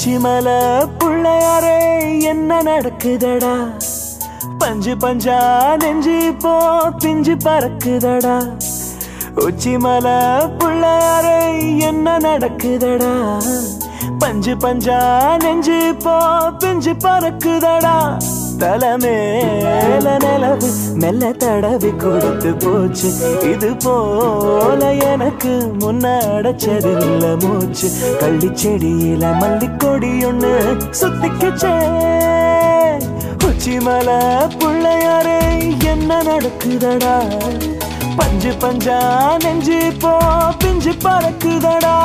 உச்சிமல புள்ளையாரே என்ன நடக்குதடா பஞ்சு பஞ்சா நெஞ்சு போ பிஞ்சு பறக்குதடா உச்சிமல புள்ளையாரே என்ன நடக்குதடா பஞ்சு பஞ்சா நெஞ்சு போ பிஞ்சு பறக்குதடா தலைமேல நிலவு மெல்ல தடவி கொடுத்து போச்சு இது போல எனக்கு முன்னடைச்சதில்ல மூச்சு கள்ளி செடியில மல்லிக்கொடி ஒண்ணு சுத்திக்குச்சே உச்சிமல புள்ளையாரே என்ன நடக்குதடா பஞ்சு பஞ்சா நெஞ்சு போ பிஞ்சு பறக்குதடா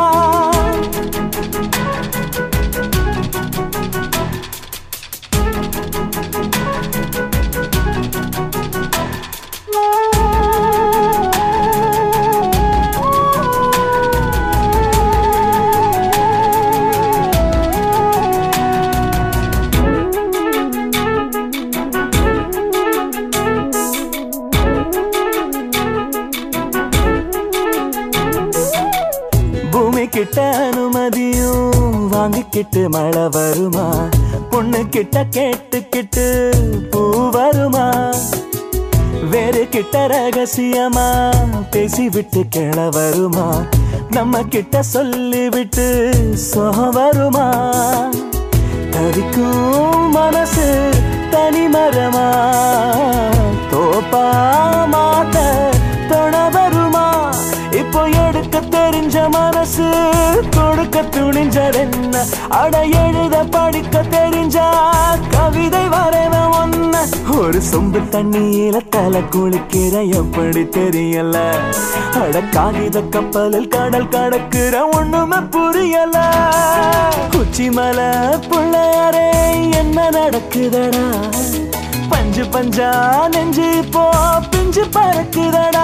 பூமி கிட்ட அனுமதியும் வாங்கிக்கிட்டு மழை வருமா பொண்ணு கிட்ட கேட்டுக்கிட்டு பூ வருமா வேறு கிட்ட ரகசியமா பேசி விட்டு கிள வருமா நம்ம கிட்ட சொல்லி விட்டு சுகம் வருமா தவிக்கும் மனசு தனி மரமா தோப்பா மாட்ட தொண வருமா இப்போ எடுக்க தெரிஞ்ச மனசு கொடுக்க துணிஞ்சதென்ன அட எழுத படிக்க தெரிஞ்சா கவிதை வரைவ ஒன்ன ஒரு சொம்பு தண்ணியில தலை குளிக்கிற எப்படி தெரியல அட காகித கப்பலில் கடல் கடக்குற ஒண்ணுமே புரியல உச்சிமலை புள்ளையாரே என்ன நடக்குதடா பஞ்சு பஞ்சா நெஞ்சு போ பிஞ்சு பறக்குதடா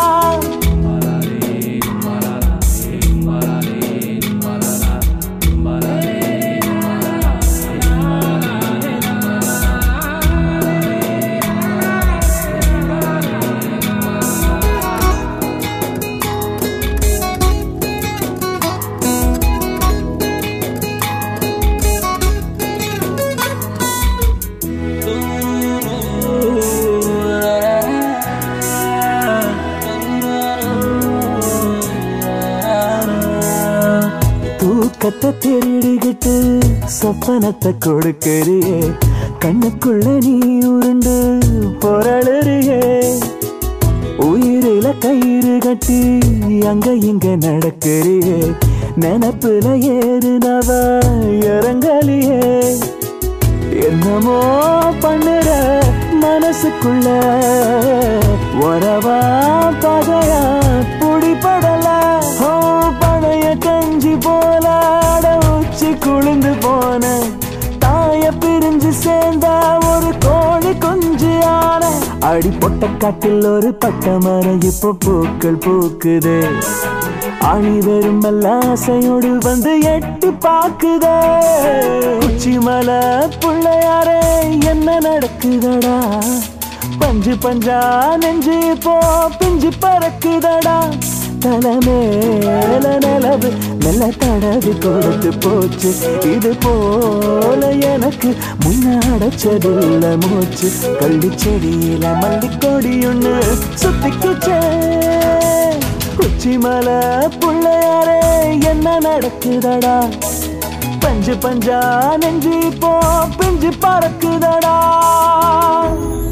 தூக்கத்தை திருடிக்கிட்டு சொப்பனத்தை கொடுக்கறியே கண்ணுக்குள்ள நீ உருண்டு பொருளியே உயிரில கயிறு கட்டி அங்க இங்க நடக்கறியே நினப்புல ஏறுனவ இறங்கலியே என்னமோ பண்ணுற மனசுக்குள்ள உறவா பகையா புடிப்படல ஓ பழைய கஞ்சி போல அட உச்சி குளிந்து போன தாய பிரிஞ்சு சேர்ந்தா ஒரு கோழி குஞ்சு ஆன அடி பொட்ட காட்டில் ஒரு பட்ட மரம் இப்போ பூக்கள் பூக்குது அணி வெறும் ஆசையோடு வந்து எட்டி பாக்குதே உச்சி மலை புள்ளையாரே என்ன நடக்குதடா பஞ்சு பஞ்சா நெஞ்சு போ பிஞ்சு பறக்குதடா தலைமேல நிலவு மெல்ல தடவி கொடுத்து போச்சு இது போல எனக்கு முன்னாடச்சதில்ல மூச்சு கள்ளி செடியில மல்லிக்கொடி ஒண்ணு சுத்திக்குச்சே உச்சிமலை புள்ளையாரே என்ன நடக்குதடா பஞ்சு பஞ்சா நெஞ்சு போ பிஞ்சு பறக்குதடா